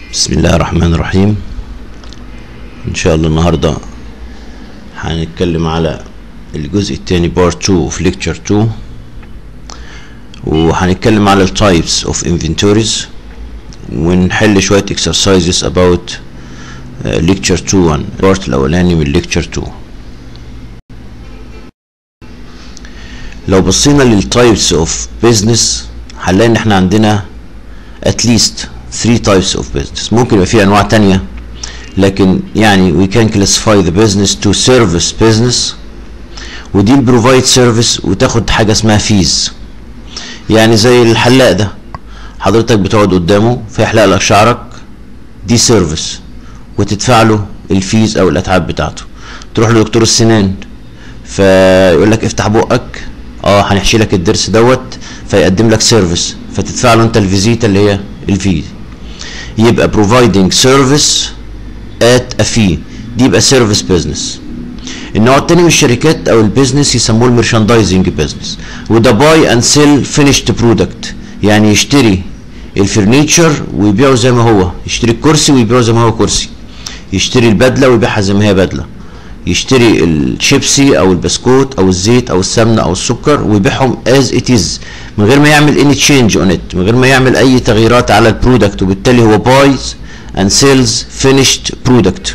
بسم الله الرحمن الرحيم ان شاء الله النهارده هنتكلم على الجزء الثاني بارت 2 في ليكتشر 2 وهنتكلم على التايبس اوف انفنتوريز ونحل شويه exercises about ليكتشر 2 1 البارت الاولاني من ليكتشر 2 لو بصينا للتايبس اوف بيزنس هنلاقي ان احنا عندنا at least three types of business ممكن يبقى في انواع تانية لكن يعني we can classify the business to service business ودي provide service وتاخد حاجة اسمها fees يعني زي الحلاق ده حضرتك بتقعد قدامه فيحلق لك شعرك دي سيرفيس وتدفع له الفيز او الاتعاب بتاعته تروح لدكتور السنان فيقول لك افتح بقك اه هنحشي لك الضرس دوت فيقدم لك سيرفيس فتدفع له انت الفيزيتا اللي هي الفي يبقى providing service at a fee دي يبقى service business النوع التاني من الشركات او البيزنس يسموه الميرشاندايزنج بيزنس وده باي اند سيل فينيشد برودكت يعني يشتري الفرنيتشر ويبيعه زي ما هو يشتري الكرسي ويبيعه زي ما هو كرسي يشتري البدله ويبيعها زي ما هي بدله يشتري الشيبسي او البسكوت او الزيت او السمنه او السكر ويبيعهم از ات از من غير ما يعمل اني تشينج اون ات من غير ما يعمل اي تغييرات على البرودكت وبالتالي هو بايز اند سيلز فينيشد برودكت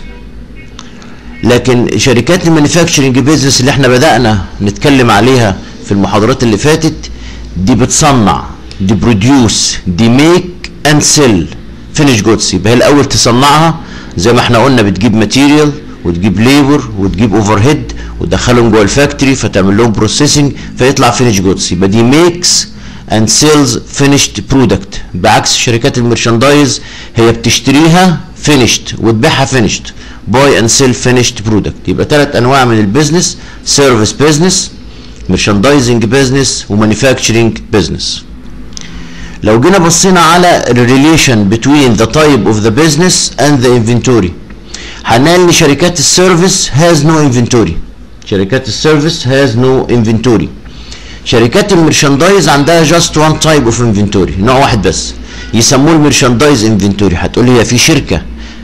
لكن شركات المانيفاكتشرنج بيزنس اللي احنا بدانا نتكلم عليها في المحاضرات اللي فاتت دي بتصنع دي بروديوس دي ميك اند سيل فينيش جودز يبقى هي الاول تصنعها زي ما احنا قلنا بتجيب ماتيريال وتجيب ليبر وتجيب اوفر هيد وتدخلهم جوه الفاكتوري فتعمل لهم بروسيسنج فيطلع فينيش جودز يبقى دي ميكس اند سيلز فينيشد برودكت بعكس شركات الميرشاندايز هي بتشتريها فينيشد وتبيعها فينيشد باي اند سيل فينيشد برودكت يبقى ثلاث انواع من البيزنس سيرفيس بيزنس merchandising بيزنس ومانيفاكتشرنج بيزنس لو جينا بصينا على الريليشن between the type of the business and the inventory هنلاقي ان شركات السيرفيس has no inventory شركات السيرفيس has no inventory شركات الميرشاندايز عندها just one type of inventory نوع واحد بس يسموه الميرشاندايز انفنتوري هتقول لي هي في شركه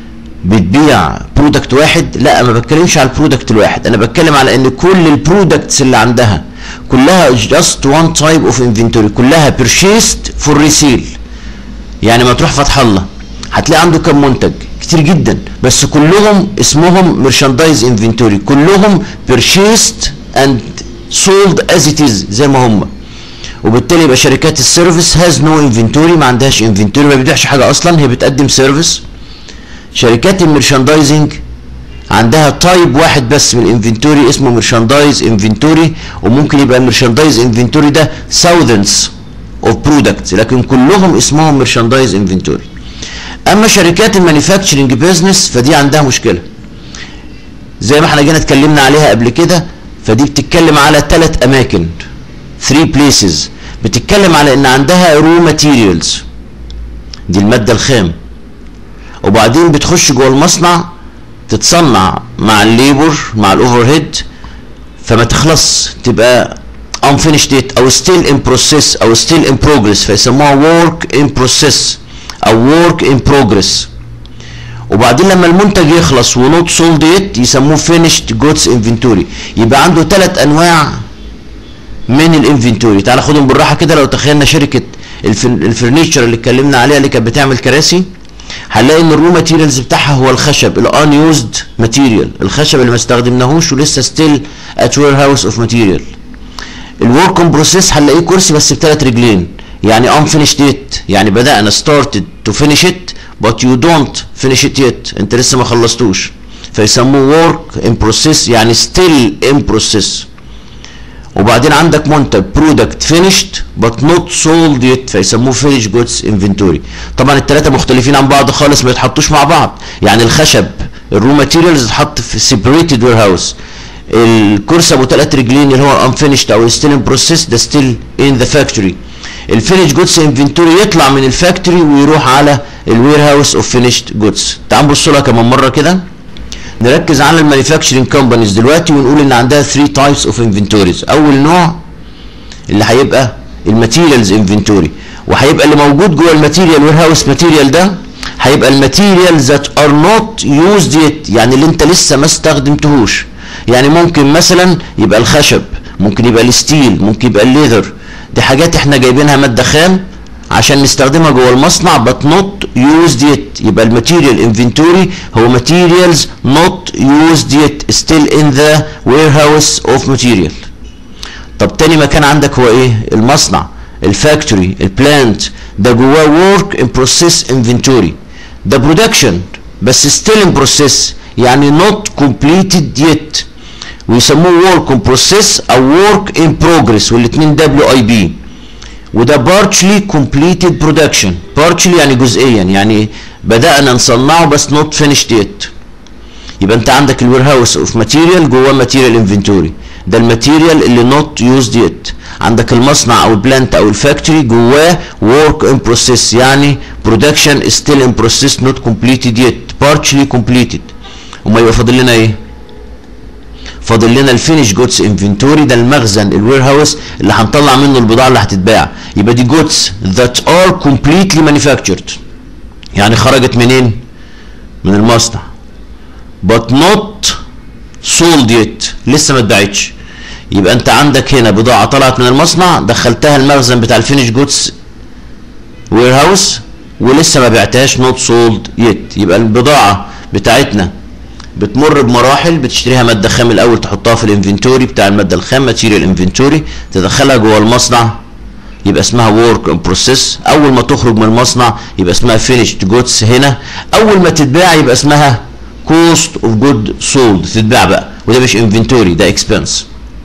بتبيع برودكت واحد لا ما بتكلمش على البرودكت الواحد انا بتكلم على ان كل البرودكتس اللي عندها كلها just one type of inventory كلها purchased for resale يعني ما تروح فتح الله هتلاقي عنده كم منتج كتير جدا بس كلهم اسمهم merchandise inventory كلهم purchased and sold as it is زي ما هم وبالتالي يبقى شركات السيرفيس هاز نو انفنتوري ما عندهاش انفنتوري ما بتبيعش حاجه اصلا هي بتقدم سيرفيس شركات الميرشاندايزنج عندها تايب واحد بس من الانفنتوري اسمه ميرشاندايز انفنتوري وممكن يبقى الميرشاندايز انفنتوري ده thousands اوف برودكتس لكن كلهم اسمهم ميرشاندايز انفنتوري اما شركات المانيفاكتشرنج بيزنس فدي عندها مشكله زي ما احنا جينا اتكلمنا عليها قبل كده فدي بتتكلم على ثلاث اماكن 3 بليسز بتتكلم على ان عندها رو ماتيريالز دي الماده الخام وبعدين بتخش جوه المصنع تتصنع مع الليبر مع الاوفر هيد فما تخلص تبقى unfinished date او still in process او still in progress فيسموها work in process او work in progress وبعدين لما المنتج يخلص ونوت سولد يت يسموه finished goods inventory يبقى عنده ثلاث انواع من الانفنتوري تعال خدهم بالراحه كده لو تخيلنا شركه الفرنيتشر اللي اتكلمنا عليها اللي كانت بتعمل كراسي هنلاقي ان الرو ماتيريالز بتاعها هو الخشب الان يوزد ماتيريال الخشب اللي ما استخدمناهوش ولسه ستيل ات وير هاوس اوف ماتيريال الورك اون بروسيس هنلاقيه كرسي بس بثلاث رجلين يعني ان فينيش ديت يعني بدانا ستارتد تو فينيش ات بات يو دونت فينيش ات يت انت لسه ما خلصتوش فيسموه ورك ان بروسيس يعني ستيل ان بروسيس وبعدين عندك منتج برودكت فينيشد بت نوت سولد يت فيسموه فينيش جودز انفنتوري طبعا الثلاثه مختلفين عن بعض خالص ما يتحطوش مع بعض يعني الخشب الرو ماتيريالز اتحط في سيبريتد وير هاوس الكرسي ابو ثلاث رجلين اللي هو انفينيشد او ستيل ان بروسيس ده ستيل ان ذا فاكتوري الفينيش جودز انفنتوري يطلع من الفاكتوري ويروح على الوير هاوس اوف فينيشد جودز تعال نبص لها كمان مره كده نركز على المانيفاكتشرنج كومبانيز دلوقتي ونقول ان عندها 3 تايبس اوف انفنتوريز اول نوع اللي هيبقى الماتيريالز انفنتوري وهيبقى اللي موجود جوه الماتيريال وير هاوس ماتيريال ده هيبقى الماتيريال that are not used yet يعني اللي انت لسه ما استخدمتهوش يعني ممكن مثلا يبقى الخشب ممكن يبقى الستيل ممكن يبقى الليذر دي حاجات احنا جايبينها ماده خام عشان نستخدمها جوه المصنع but not used yet يبقى الماتيريال انفنتوري هو materials not used yet still in the warehouse of material طب تاني مكان عندك هو ايه المصنع الفاكتوري البلانت ده جواه work in process inventory ده production بس still in process يعني not completed yet ويسموه work in process او work in progress والاثنين دبليو اي بي وده partially completed production partially يعني جزئيا يعني بدأنا نصنعه بس not finished yet يبقى انت عندك الوير هاوس اوف ماتيريال جواه ماتيريال انفنتوري ده الماتيريال اللي نوت يوزد يت عندك المصنع او البلانت او الفاكتوري جواه ورك ان بروسيس يعني برودكشن ستيل ان بروسيس نوت كومبليتد يت partially completed وما يبقى فاضل لنا ايه فاضل لنا الفينش جودز انفنتوري ده المخزن الوير هاوس اللي هنطلع منه البضاعه اللي هتتباع يبقى دي جودز ذات ار كومبليتلي مانيفاكتشرد يعني خرجت منين من المصنع but not sold yet لسه ما اتباعتش يبقى انت عندك هنا بضاعه طلعت من المصنع دخلتها المخزن بتاع الفينش جودز وير هاوس ولسه ما بعتهاش نوت سولد يت يبقى البضاعه بتاعتنا بتمر بمراحل بتشتريها ماده خام الاول تحطها في الانفنتوري بتاع الماده الخام ماتيريال انفنتوري تدخلها جوه المصنع يبقى اسمها ورك ان بروسيس اول ما تخرج من المصنع يبقى اسمها فينيشد جودز هنا اول ما تتباع يبقى اسمها كوست اوف جود سولد تتباع بقى وده مش انفنتوري ده اكسبنس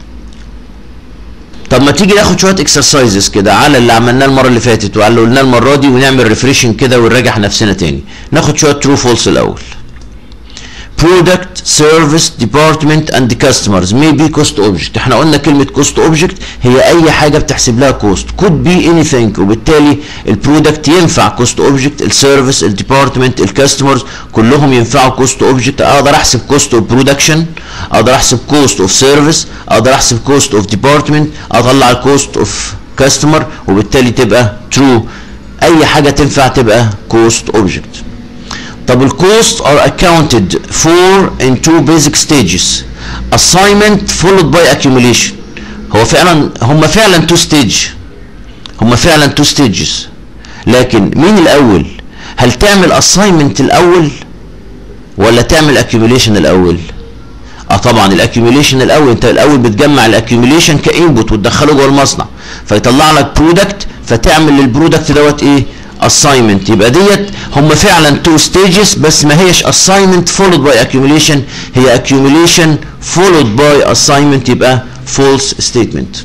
طب ما تيجي ناخد شويه اكسرسايزز كده على اللي عملناه المره اللي فاتت وعلى اللي قلناه المره دي ونعمل ريفريشنج كده ونراجع نفسنا تاني ناخد شويه ترو فولس الاول product service department and customers may be cost object احنا قلنا كلمة cost object هي اي حاجة بتحسب لها cost could be anything وبالتالي البرودكت ينفع cost object السيرفيس الديبارتمنت الكاستمرز كلهم ينفعوا cost object اقدر احسب cost of production اقدر احسب cost of service اقدر احسب cost of department اطلع الكوست of customer وبالتالي تبقى true اي حاجة تنفع تبقى cost object طب الكوست are accounted for in two basic stages assignment followed by accumulation هو فعلا هم فعلا two stage هم فعلا two stages لكن مين الاول هل تعمل assignment الاول ولا تعمل accumulation الاول اه طبعا الاكيوميليشن الاول انت الاول بتجمع الاكيوميليشن كانبوت وتدخله جوه المصنع فيطلع لك برودكت فتعمل للبرودكت دوت ايه assignment يبقى ديت هم فعلا two stages بس ما هيش assignment followed by accumulation هي accumulation followed by assignment يبقى false statement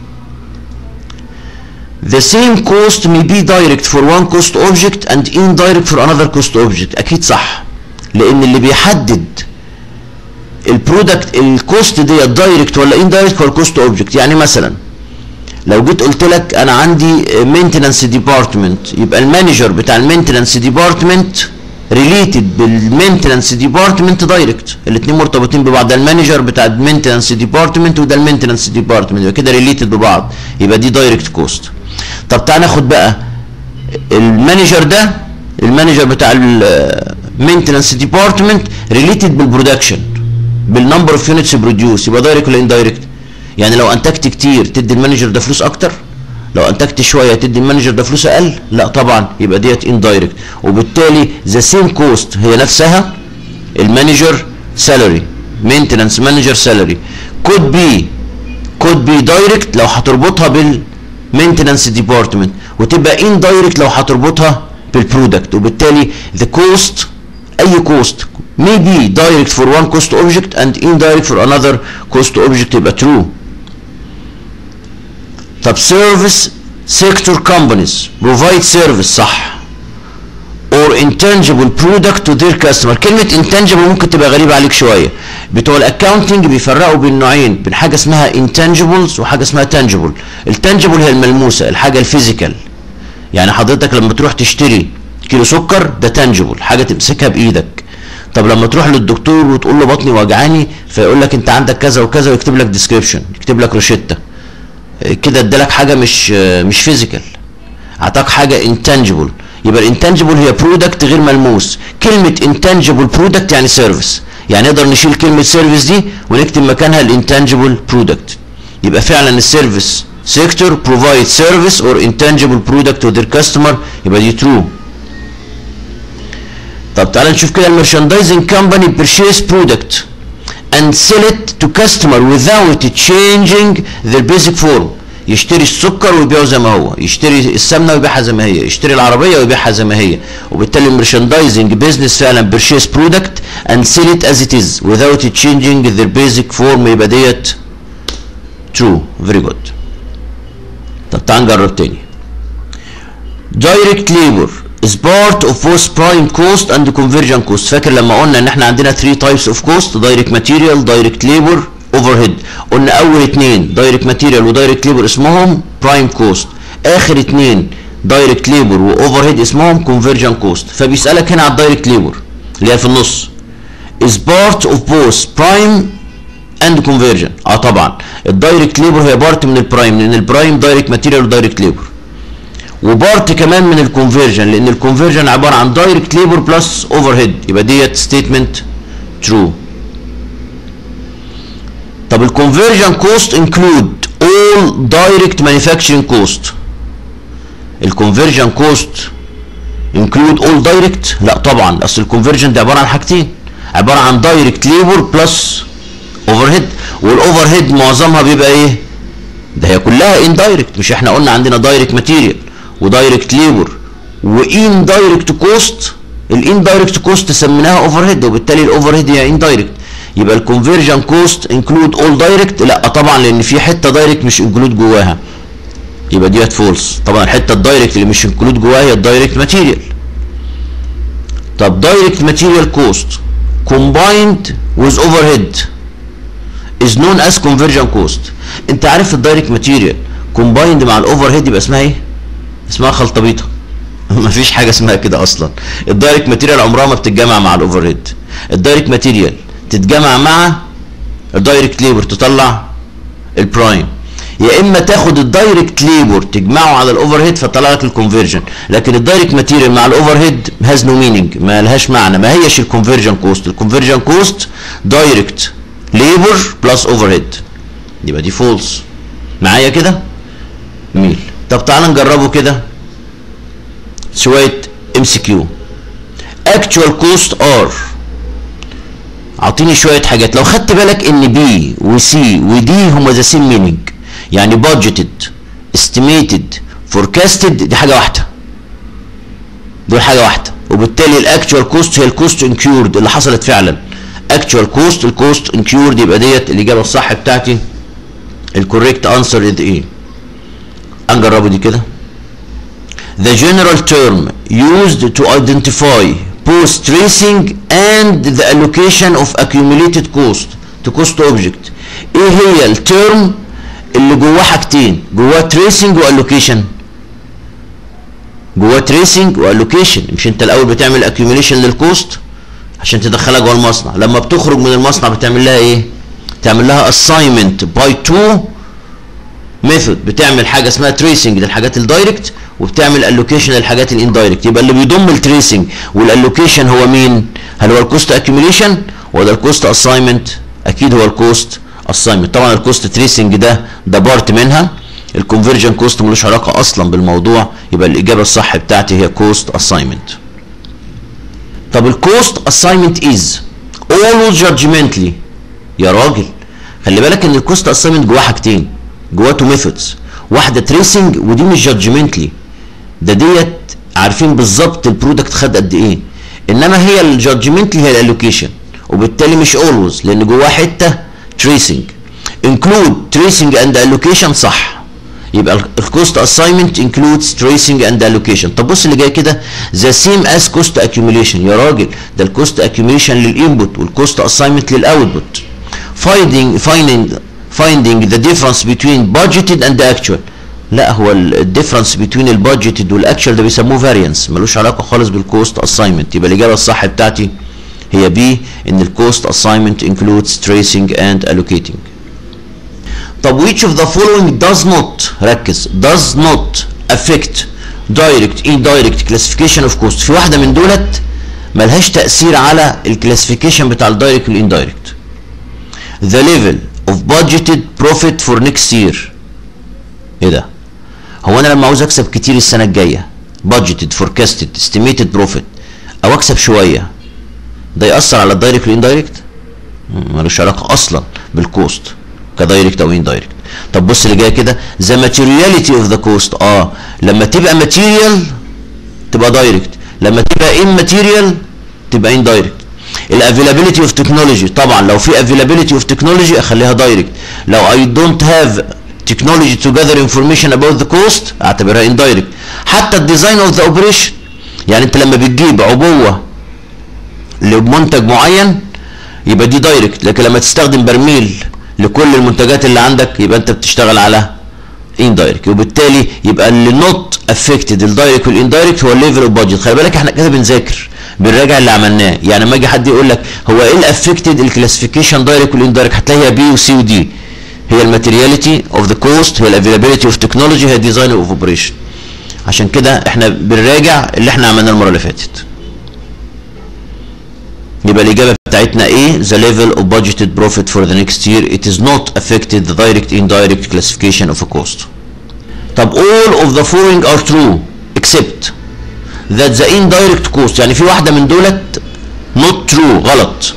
The same cost may be direct for one cost object and indirect for another cost object أكيد صح لأن اللي بيحدد البرودكت الكوست دي دايركت ولا اندايركت هو الكوست اوبجكت يعني مثلا لو جيت قلت لك انا عندي مينتنانس ديبارتمنت يبقى المانجر بتاع المينتنانس ديبارتمنت ريليتد بالمينتنانس ديبارتمنت دايركت الاثنين مرتبطين ببعض ده المانجر بتاع المينتنانس ديبارتمنت وده المينتنانس ديبارتمنت يبقى كده ريليتد ببعض يبقى دي دايركت كوست طب تعال ناخد بقى المانجر ده المانجر بتاع المينتنانس ديبارتمنت ريليتد بالبرودكشن بالنمبر اوف يونتس بروديوس يبقى دايركت ولا اندايركت يعني لو انتجت كتير تدي المانجر ده فلوس اكتر لو انتجت شويه تدي المانجر ده فلوس اقل لا طبعا يبقى ديت اندايركت وبالتالي ذا سيم كوست هي نفسها المانجر سالري مينتنانس مانجر سالري كود بي كود بي دايركت لو هتربطها بالمينتنانس ديبارتمنت وتبقى اندايركت لو هتربطها بالبرودكت وبالتالي ذا كوست اي كوست may be direct for one cost object and indirect for another cost object يبقى true طب service sector companies provide service صح or intangible product to their customer كلمة intangible ممكن تبقى غريبة عليك شوية بتوع الاكاونتنج بيفرقوا بين نوعين بين حاجة اسمها intangibles وحاجة اسمها tangible التانجبل هي الملموسة الحاجة الفيزيكال يعني حضرتك لما تروح تشتري كيلو سكر ده تانجبل حاجة تمسكها بإيدك طب لما تروح للدكتور وتقول له بطني وجعاني فيقول لك انت عندك كذا وكذا ويكتب لك ديسكريبشن يكتب لك روشته كده ادالك حاجه مش مش فيزيكال اعطاك حاجه انتانجبل يبقى الانتنجبل هي برودكت غير ملموس كلمه انتنجبل برودكت يعني سيرفيس يعني نقدر نشيل كلمه سيرفيس دي ونكتب مكانها الانتنجبل برودكت يبقى فعلا السيرفيس sector provide service or intangible product to their customer يبقى دي true طب تعال نشوف كده المرشندايزنج كومباني purchase product and sell it to customer without changing their basic form يشتري السكر ويبيعه زي ما هو يشتري السمنه ويبيعها زي ما هي يشتري العربيه ويبيعها زي ما هي وبالتالي المرشندايزنج بزنس فعلا purchase product and sell it as it is without changing their basic form يبقى ديت true very good طب تعال نجرب تاني direct labor is part of both prime cost and conversion cost فاكر لما قلنا ان احنا عندنا 3 types of cost direct material direct labor overhead قلنا اول اتنين direct material و direct labor اسمهم prime cost اخر اتنين direct labor و overhead اسمهم conversion cost فبيسألك هنا على direct labor اللي هي في النص is part of both prime and conversion اه طبعا الدايركت ليبر هي بارت من البرايم لان البرايم دايركت ماتيريال ودايركت ليبر وبارت كمان من الكونفرجن لان الكونفرجن عباره عن دايركت ليبر بلس اوفر هيد يبقى ديت ستيتمنت ترو طب الكونفرجن كوست انكلود اول دايركت مانيفاكتشرنج كوست الكونفرجن كوست انكلود اول دايركت لا طبعا اصل الكونفرجن ده عباره عن حاجتين عباره عن دايركت ليبر بلس اوفر هيد والاوفر هيد معظمها بيبقى ايه ده هي كلها ان دايركت مش احنا قلنا عندنا دايركت ماتيريال ودايركت ليبر وان دايركت كوست الان دايركت كوست سميناها اوفر هيد وبالتالي الاوفر هيد هي ان دايركت يبقى الكونفرجن كوست انكلود اول دايركت لا طبعا لان في حته دايركت مش انكلود جواها يبقى ديت فولس طبعا الحته الدايركت اللي مش انكلود جواها هي الدايركت ماتيريال طب دايركت ماتيريال كوست combined with overhead is known as conversion cost انت عارف الدايركت ماتيريال combined مع الاوفر هيد يبقى اسمها ايه اسمها خلطبيطه مفيش حاجه اسمها كده اصلا الدايركت ماتيريال عمرها ما بتتجمع مع الاوفر هيد الدايركت ماتيريال تتجمع مع الدايركت ليبر تطلع البرايم يا اما تاخد الدايركت ليبر تجمعه على الاوفر هيد فتطلع لك الكونفرجن لكن الدايركت ماتيريال مع الاوفر هيد هاز نو مينينج ما لهاش معنى ما هيش الكونفرجن كوست الكونفرجن كوست دايركت ليبر بلس اوفر هيد يبقى دي فولس معايا كده ميل طب تعال نجربه كده شويه ام سي كيو actual cost ار اعطيني شويه حاجات لو خدت بالك ان بي وسي ودي هما ذا سيم مينينج يعني budgeted estimated forecasted دي حاجه واحده دول حاجه واحده وبالتالي الاكتوال كوست هي الكوست انكيورد اللي حصلت فعلا اكتوال كوست الكوست انكيورد يبقى ديت الاجابه الصح بتاعتي الكوريكت انسر از ايه هنجربه دي كده The general term used to identify post tracing and the allocation of accumulated cost to cost object ايه هي الترم اللي جواه حاجتين جواه تريسنج والوكيشن جواه تريسنج والوكيشن مش انت الاول بتعمل accumulation للكوست عشان تدخلها جوه المصنع لما بتخرج من المصنع بتعمل لها ايه تعمل لها assignment by two method بتعمل حاجه اسمها تريسنج للحاجات الدايركت وبتعمل الوكيشن للحاجات الاندايركت يبقى اللي بيضم التريسنج والالوكيشن هو مين هل هو الكوست اكيوميليشن ولا الكوست اساينمنت اكيد هو الكوست اساينمنت طبعا الكوست تريسنج ده ده بارت منها الكونفرجن كوست ملوش علاقه اصلا بالموضوع يبقى الاجابه الصح بتاعتي هي كوست اساينمنت طب الكوست اساينمنت از always judgmentally يا راجل خلي بالك ان الكوست اساينمنت جواه حاجتين جواه تو ميثودز واحده تريسنج ودي مش جادجمنتلي ده ديت عارفين بالظبط البرودكت خد قد ايه انما هي الجادجمنتلي هي الالوكيشن وبالتالي مش اولويز لان جواه حته تريسنج انكلود تريسنج اند الوكيشن صح يبقى الكوست اساينمنت انكلودز تريسنج اند الوكيشن طب بص اللي جاي كده ذا سيم از كوست اكيوميليشن يا راجل ده الكوست اكيوميليشن للانبوت والكوست اساينمنت للاوتبوت finding finding finding the difference between budgeted and actual لا هو الديفرنس بين البادجيتد والاكشوال ده بيسموه فاريانس ملوش علاقه خالص بالكوست اساينمنت يبقى الاجابه الصح بتاعتي هي بي ان الكوست اساينمنت includes tracing and allocating طب which of the following does not ركز does not affect دايركت اندايركت كلاسيفيكيشن اوف كوست في واحده من دولت ملهاش تاثير على الكلاسيفيكيشن بتاع الدايركت والاندايركت the level of budgeted profit for next year ايه ده هو انا لما عاوز اكسب كتير السنه الجايه budgeted forecasted estimated profit او اكسب شويه ده ياثر على الدايركت والاندايركت ملوش علاقه اصلا بالكوست كدايركت او اندايركت طب بص اللي جاي كده ذا ماتيرياليتي اوف ذا كوست اه لما تبقى ماتيريال تبقى دايركت لما تبقى ان ماتيريال تبقى اندايركت الافيلابيلتي اوف تكنولوجي طبعا لو في افيلابيلتي اوف تكنولوجي اخليها دايركت لو اي دونت هاف تكنولوجي تو جاذر انفورميشن اباوت ذا كوست اعتبرها اندايركت حتى الديزاين اوف ذا اوبريشن يعني انت لما بتجيب عبوه لمنتج معين يبقى دي دايركت لكن لما تستخدم برميل لكل المنتجات اللي عندك يبقى انت بتشتغل على اندايركت وبالتالي يبقى اللي نوت افكتد الدايركت والاندايركت هو الليفل اوف بادجت خلي بالك احنا كده بنذاكر بنراجع اللي عملناه يعني لما يجي حد يقول لك هو ايه الافكتد الكلاسيفيكيشن دايركت والاندايركت هتلاقيها بي وسي ودي هي الماتيرياليتي اوف ذا كوست هي الافيلابيلتي اوف تكنولوجي هي ديزاين اوف اوبريشن عشان كده احنا بنراجع اللي احنا عملناه المره اللي فاتت يبقى الإجابة بتاعتنا إيه؟ The level of budgeted profit for the next year it is not affected the direct indirect classification of a cost. طب all of the following are true except that the indirect cost يعني في واحدة من دولت not true غلط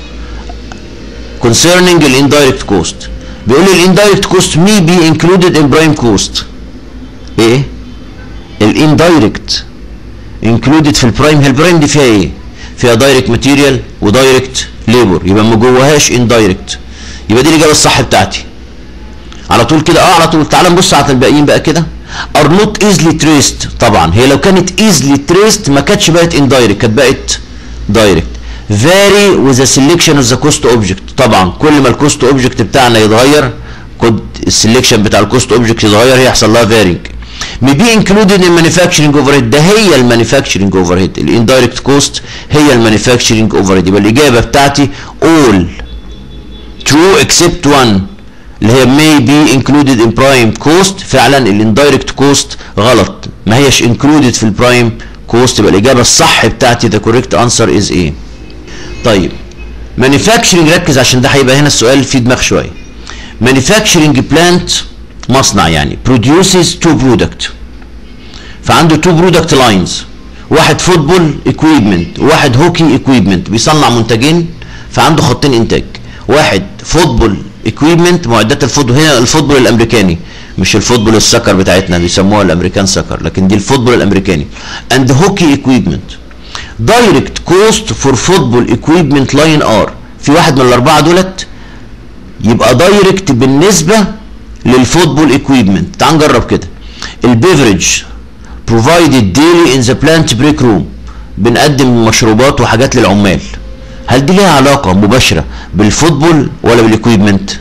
concerning ال indirect cost بيقول لي ال indirect cost may be included in prime cost إيه؟ ال indirect included في البرايم هي البرايم دي فيها إيه؟ فيها دايركت ماتيريال ودايركت ليبر يبقى ما جواهاش اندايركت يبقى دي الاجابه الصح بتاعتي على طول كده اه على طول تعال نبص على الباقيين بقى كده ار نوت ايزلي تريست طبعا هي لو كانت ايزلي تريست ما كانتش بقت اندايركت كانت بقت دايركت فاري وذ سelection اوف ذا كوست اوبجكت طبعا كل ما الكوست اوبجكت بتاعنا يتغير كود السلكشن بتاع الكوست اوبجكت يتغير هيحصل لها فارينج may be included in manufacturing overhead ده هي المانيفاكتشرنج overhead الاندايركت كوست هي المانيفاكتشرنج overhead يبقى الاجابه بتاعتي all true except one اللي هي may be included in prime cost فعلا الاندايركت كوست غلط ما هيش included في البرايم كوست يبقى الاجابه الصح بتاعتي the correct answer is ايه طيب manufacturing ركز عشان ده هيبقى هنا السؤال فيه دماغ شويه manufacturing plant مصنع يعني produces two product فعنده two product lines واحد فوتبول equipment وواحد هوكي equipment بيصنع منتجين فعنده خطين انتاج واحد فوتبول equipment معدات الفوتبول هنا الفوتبول الامريكاني مش الفوتبول السكر بتاعتنا بيسموها الامريكان سكر لكن دي الفوتبول الامريكاني and هوكي equipment direct cost for football equipment line R في واحد من الاربعه دولت يبقى دايركت بالنسبه للفوتبول اكويبمنت تعال نجرب كده البيفرج provided daily in the plant break room بنقدم مشروبات وحاجات للعمال هل دي ليها علاقة مباشرة بالفوتبول ولا بالاكويبمنت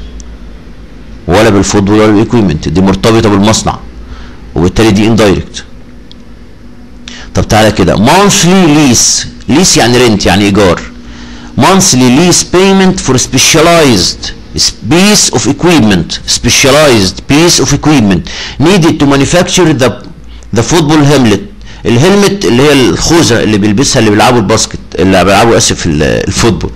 ولا بالفوتبول ولا بالاكويبمنت دي مرتبطة بالمصنع وبالتالي دي اندايركت طب تعالى كده monthly lease lease يعني رنت يعني ايجار monthly lease payment for specialized piece of equipment specialized piece of equipment needed to manufacture the the football helmet الهلمت اللي هي الخوذه اللي بيلبسها اللي بيلعبوا الباسكت اللي بيلعبوا اسف الفوتبول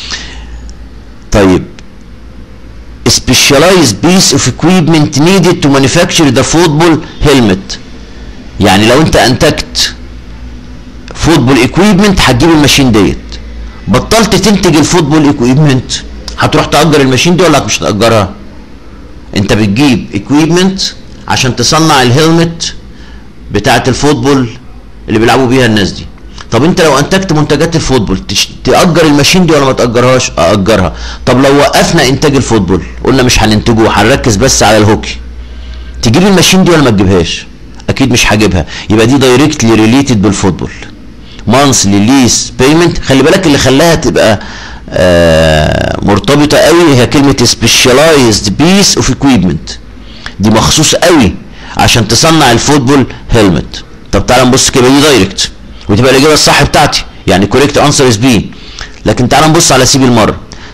طيب specialized piece of equipment needed to manufacture the football helmet يعني لو انت انتجت فوتبول اكويبمنت هتجيب الماشين ديت بطلت تنتج الفوتبول اكويبمنت هتروح تأجر الماشين دي ولا مش هتأجرها؟ انت بتجيب اكويبمنت عشان تصنع الهلمت بتاعة الفوتبول اللي بيلعبوا بيها الناس دي. طب انت لو انتجت منتجات الفوتبول تش... تأجر الماشين دي ولا ما تأجرهاش؟ أأجرها. طب لو وقفنا انتاج الفوتبول قلنا مش هننتجه هنركز بس على الهوكي. تجيب الماشين دي ولا ما تجيبهاش؟ اكيد مش هجيبها يبقى دي دايركتلي ريليتد بالفوتبول. مانثلي ليس بيمنت خلي بالك اللي خلاها تبقى آه مرتبطه قوي هي كلمه سبيشاليزد بيس اوف equipment دي مخصوص قوي عشان تصنع الفوتبول هيلمت طب تعالى نبص كده دي دايركت وتبقى الاجابه الصح بتاعتي يعني كوريكت انسر از بي لكن تعالى نبص على سي بالمره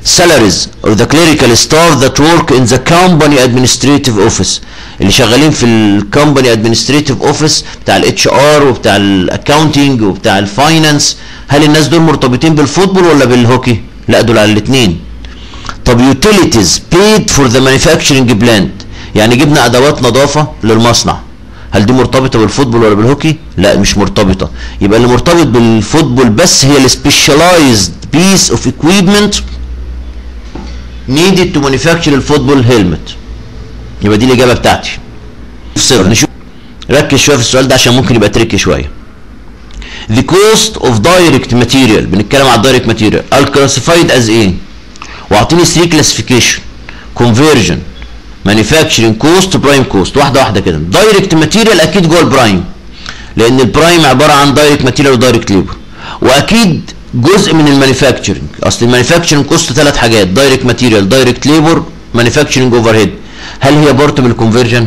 salaries of the clerical staff that work in the company administrative office اللي شغالين في الكومباني administrative office بتاع الاتش ار وبتاع الاكاونتنج وبتاع الفاينانس هل الناس دول مرتبطين بالفوتبول ولا بالهوكي لا دول على الاثنين طب utilities paid for the manufacturing plant يعني جبنا ادوات نظافه للمصنع هل دي مرتبطه بالفوتبول ولا بالهوكي لا مش مرتبطه يبقى اللي مرتبط بالفوتبول بس هي السبيشاليزد بيس اوف equipment needed to manufacture الفوتبول هيلمت يبقى دي الاجابه بتاعتي صفر نشوف ركز شويه في السؤال ده عشان ممكن يبقى تريكي شويه the cost of direct material بنتكلم على direct material are classified as ايه واعطيني 3 classification conversion manufacturing cost prime cost واحده واحده كده direct material اكيد جوه البرايم لان البرايم عباره عن direct material ودايركت ليبر واكيد جزء من المانيفاكتشرنج اصل المانيفاكتشرنج كوست ثلاث حاجات دايركت ماتيريال دايركت ليبر مانيفاكتشرنج اوفر هيد هل هي بارت من الكونفرجن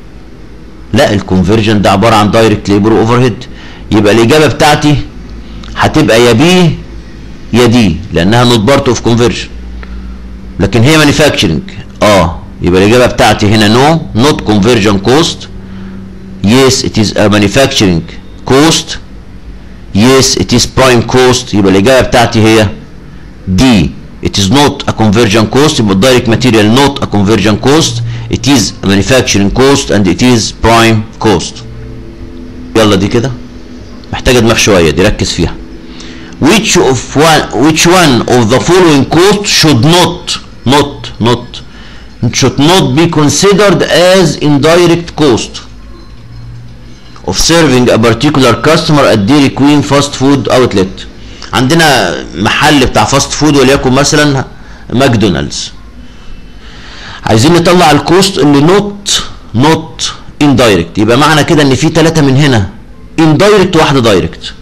لا الكونفرجن ده عباره عن دايركت ليبر اوفر هيد يبقى الاجابه بتاعتي هتبقى يا بي يا دي لانها نوت بارت اوف كونفرجن لكن هي مانيفاكتشرنج اه يبقى الاجابه بتاعتي هنا نو نوت كونفرجن كوست يس ات از ا مانيفاكتشرنج كوست yes it is prime cost يبقى الإجابة بتاعتي هي D it is not a conversion cost يبقى direct material not a conversion cost it is a manufacturing cost and it is prime cost يلا دي كده محتاجة دماغ شوية دي ركز فيها which of one which one of the following cost should not not not should not be considered as indirect cost of serving a particular customer at Dairy Queen fast food outlet عندنا محل بتاع فاست فود وليكن مثلا ماكدونالدز عايزين نطلع الكوست اللي نوت نوت اندايركت يبقى معنى كده ان في ثلاثه من هنا اندايركت وواحده دايركت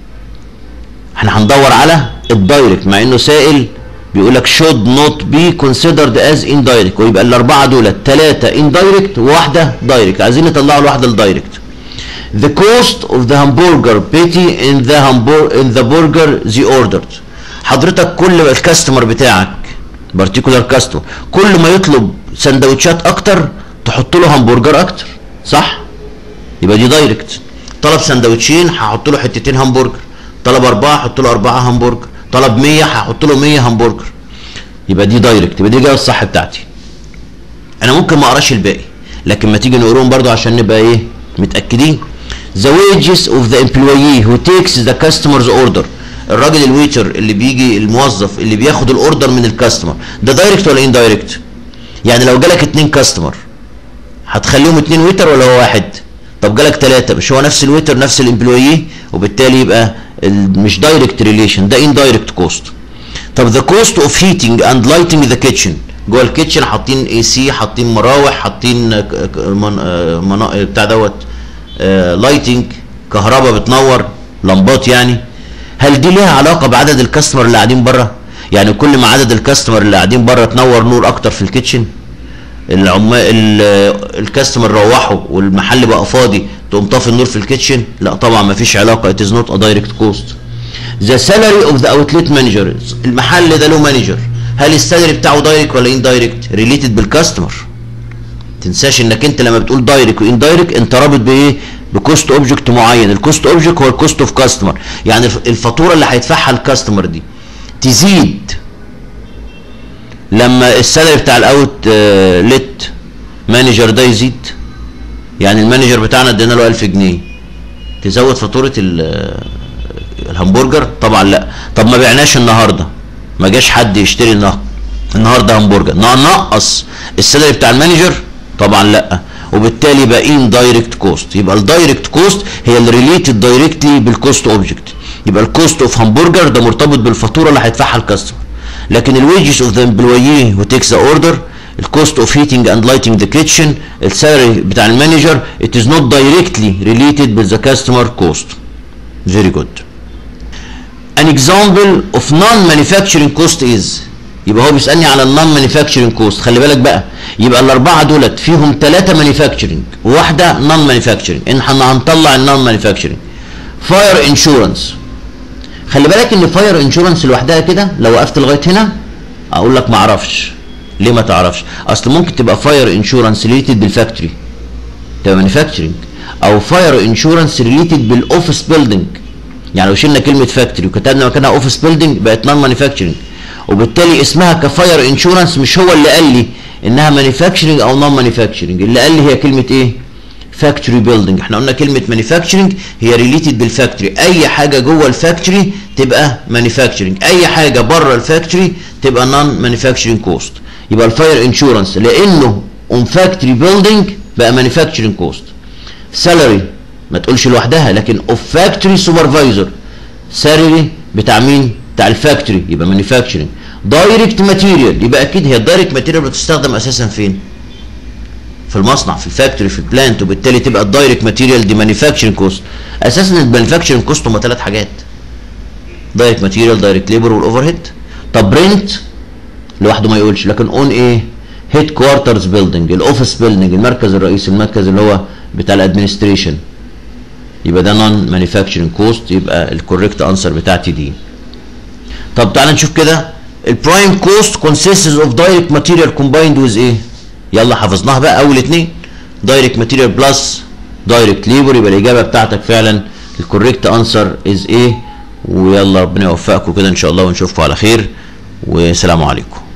احنا هندور على الدايركت مع انه سائل بيقول لك should not be considered as indirect ويبقى الاربعه دول ثلاثه indirect وواحده دايركت عايزين نطلعوا الواحده الدايركت the cost of the hamburger patty in the hamburger in the burger they ordered حضرتك كل الكاستمر بتاعك particular customer كل ما يطلب سندوتشات اكتر تحط له همبرجر اكتر صح يبقى دي دايركت طلب سندوتشين هحط له حتتين همبرجر طلب اربعه هحط له اربعه همبرجر طلب 100 هحط له 100 همبرجر يبقى دي دايركت يبقى دي الاجابه الصح بتاعتي انا ممكن ما اقراش الباقي لكن ما تيجي نقراهم برضو عشان نبقى ايه متاكدين the wages of the employee who takes the customer's order الراجل الويتر اللي بيجي الموظف اللي بياخد الاوردر من الكاستمر ده دايركت ولا اندايركت يعني لو جالك اتنين كاستمر هتخليهم اتنين ويتر ولا هو واحد طب جالك ثلاثة مش هو نفس الويتر نفس الامبلويي وبالتالي يبقى مش دايركت ريليشن ده اندايركت كوست طب the cost of heating and lighting the kitchen جوه الكيتشن حاطين اي سي حاطين مراوح حاطين من... بتاع دوت لايتنج كهرباء بتنور لمبات يعني هل دي ليها علاقه بعدد الكاستمر اللي قاعدين بره يعني كل ما عدد الكاستمر اللي قاعدين بره تنور نور اكتر في الكيتشن العمال الكاستمر روحوا والمحل بقى فاضي تقوم طافي النور في الكيتشن لا طبعا ما فيش علاقه it is not a direct cost the salary of the outlet manager المحل ده له مانجر هل السالري بتاعه دايركت ولا اندايركت ريليتد بالكاستمر تنساش انك انت لما بتقول دايركت واندايركت انت رابط بايه بكوست اوبجكت معين الكوست اوبجكت هو الكوست اوف كاستمر يعني الفاتوره اللي هيدفعها الكاستمر دي تزيد لما السالري بتاع الاوت ليت مانجر ده يزيد يعني المانجر بتاعنا ادينا له 1000 جنيه تزود فاتوره الهمبرجر طبعا لا طب ما بعناش النهارده ما جاش حد يشتري النهارده النهارده همبرجر نقص السالري بتاع المانجر طبعا لا وبالتالي يبقى ان دايركت كوست يبقى الدايركت كوست هي اللي ريليتد دايركتلي بالكوست اوبجكت يبقى الكوست اوف همبرجر ده مرتبط بالفاتوره اللي هيدفعها الكاستمر لكن الويجز اوف ذا امبلويي هو تيكس ذا اوردر الكوست اوف هيتنج اند لايتنج ذا كيتشن السالري بتاع المانجر ات از نوت دايركتلي ريليتد بالذا كاستمر كوست فيري جود an example of non-manufacturing cost is يبقى هو بيسالني على النون مانيفاكتشرنج كوست خلي بالك بقى يبقى الاربعه دولت فيهم ثلاثه مانيفاكتشرنج وواحده نون مانيفاكتشرنج ان احنا هنطلع النون مانيفاكتشرنج فاير انشورنس خلي بالك ان فاير انشورنس لوحدها كده لو وقفت لغايه هنا اقول لك ما اعرفش ليه ما تعرفش اصل ممكن تبقى فاير انشورنس ريليتد بالفاكتوري تبقى مانيفاكتشرنج او فاير انشورنس ريليتد بالاوفيس بيلدينج يعني لو شلنا كلمه فاكتوري وكتبنا مكانها اوفيس بيلدينج بقت نون مانيفاكتشرنج وبالتالي اسمها كفاير انشورنس مش هو اللي قال لي انها مانيفاكتشرنج او نون مانيفاكتشرنج اللي قال لي هي كلمه ايه فاكتوري بيلدينج احنا قلنا كلمه مانيفاكتشرنج هي ريليتد بالفاكتوري اي حاجه جوه الفاكتوري تبقى مانيفاكتشرنج اي حاجه بره الفاكتوري تبقى نون مانيفاكتشرنج كوست يبقى الفاير انشورنس لانه اون فاكتوري بيلدينج بقى مانيفاكتشرنج كوست سالري ما تقولش لوحدها لكن اوف فاكتوري سوبرفايزر سالري بتاع مين بتاع الفاكتوري يبقى مانيفاكتشرنج دايركت ماتيريال يبقى اكيد هي الدايركت ماتيريال بتستخدم اساسا فين في المصنع في الفاكتوري في البلانت وبالتالي تبقى الدايركت ماتيريال دي مانيفاكتشرنج كوست اساسا المانيفاكتشرنج كوست هم ثلاث حاجات دايركت ماتيريال دايركت ليبر والاوفر هيد طب رنت لوحده ما يقولش لكن اون ايه هيد كوارترز بيلدينج الاوفيس بيلدينج المركز الرئيسي المركز اللي هو بتاع الادمنستريشن يبقى ده نون مانيفاكتشرنج كوست يبقى الكوريكت انسر بتاعتي دي طب تعالى نشوف كده البرايم كوست consists of direct material combined with ايه يلا حفظناها بقى اول اتنين دايركت ماتيريال بلس دايركت ليبر يبقى الاجابه بتاعتك فعلا الكوريكت انسر از ايه ويلا ربنا يوفقكم كده ان شاء الله ونشوفكم على خير والسلام عليكم